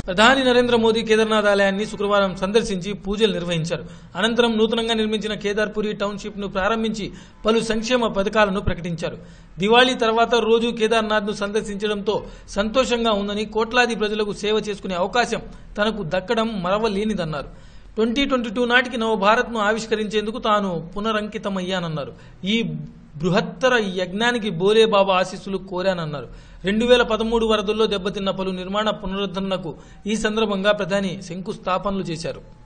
ప్రధాని నరేంద్ర మోదీ కేదార్నాథ్ ఆలయాన్ని శుక్రవారం సందర్శించి పూజలు నిర్వహించారు అనంతరం నూతనంగా నిర్మించిన కేదార్పురి టౌన్షిప్ ను ప్రారంభించి పలు సంక్షేమ పథకాలను ప్రకటించారు దివాళీ తర్వాత రోజు కేదార్నాథ్ ను సందర్శించడంతో సంతోషంగా ఉందని కోట్లాది ప్రజలకు సేవ చేసుకునే అవకాశం తనకు దక్కడం మరవలేనిదన్నారు ట్వంటీ ట్వంటీ టూ నాటికి నవభారత్ ను ఆవిష్కరించేందుకు తాను పునరంకితమయ్యానన్నారు ఈ బృహత్తర యజ్ఞానికి బోలే బాబా ఆశీస్సులు కోరానన్నారు రెండు వేల పదమూడు వరదల్లో దెబ్బతిన్న పలు నిర్మాణ పునరుద్ధరణకు ఈ సందర్భంగా ప్రధాని శంకుస్థాపనలు చేశారు